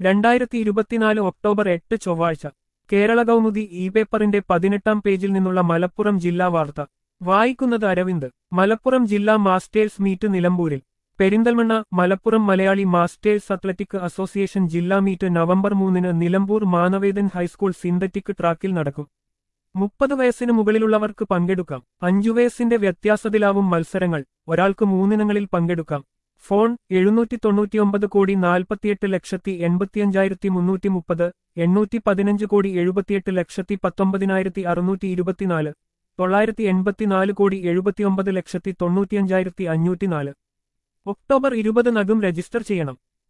രണ്ടായിരത്തി ഇരുപത്തിനാല് ഒക്ടോബർ എട്ട് ചൊവ്വാഴ്ച കേരള കൗമുദി ഇ പേപ്പറിന്റെ പതിനെട്ടാം പേജിൽ നിന്നുള്ള മലപ്പുറം ജില്ലാ വാർത്ത വായിക്കുന്നത് അരവിന്ദ് മലപ്പുറം ജില്ലാ മാസ്റ്റേഴ്സ് മീറ്റ് നിലമ്പൂരിൽ Perinthalmanna Malappuram Malayali masters athletic association ജില്ലാ മീറ്റ് നവംബർ മൂന്നിന് നിലമ്പൂർ മാനവേദൻ ഹൈസ്കൂൾ സിന്തറ്റിക് ട്രാക്കിൽ നടക്കും മുപ്പത് വയസ്സിന് മുകളിലുള്ളവർക്ക് പങ്കെടുക്കാം അഞ്ചു വയസ്സിന്റെ വ്യത്യാസത്തിലാവും മത്സരങ്ങൾ ഒരാൾക്ക് മൂന്നിനങ്ങളിൽ പങ്കെടുക്കാം ഫോൺ എഴുന്നൂറ്റി തൊണ്ണൂറ്റിയൊമ്പത് കോടി നാൽപ്പത്തിയെട്ട് ലക്ഷത്തി എൺപത്തിയഞ്ചായിരത്തി മുന്നൂറ്റി മുപ്പത് എണ്ണൂറ്റി പതിനഞ്ച് കോടി എഴുപത്തിയെട്ട് ലക്ഷത്തി പത്തൊമ്പതിനായിരത്തി അറുന്നൂറ്റി ഇരുപത്തിനാല് തൊള്ളായിരത്തി എൺപത്തിനാല് കോടി എഴുപത്തിയൊമ്പത് ലക്ഷത്തി തൊണ്ണൂറ്റിയഞ്ചായിരത്തി അഞ്ഞൂറ്റിനാല് ഒക്ടോബർ ഇരുപത് നകം രജിസ്റ്റർ ചെയ്യണം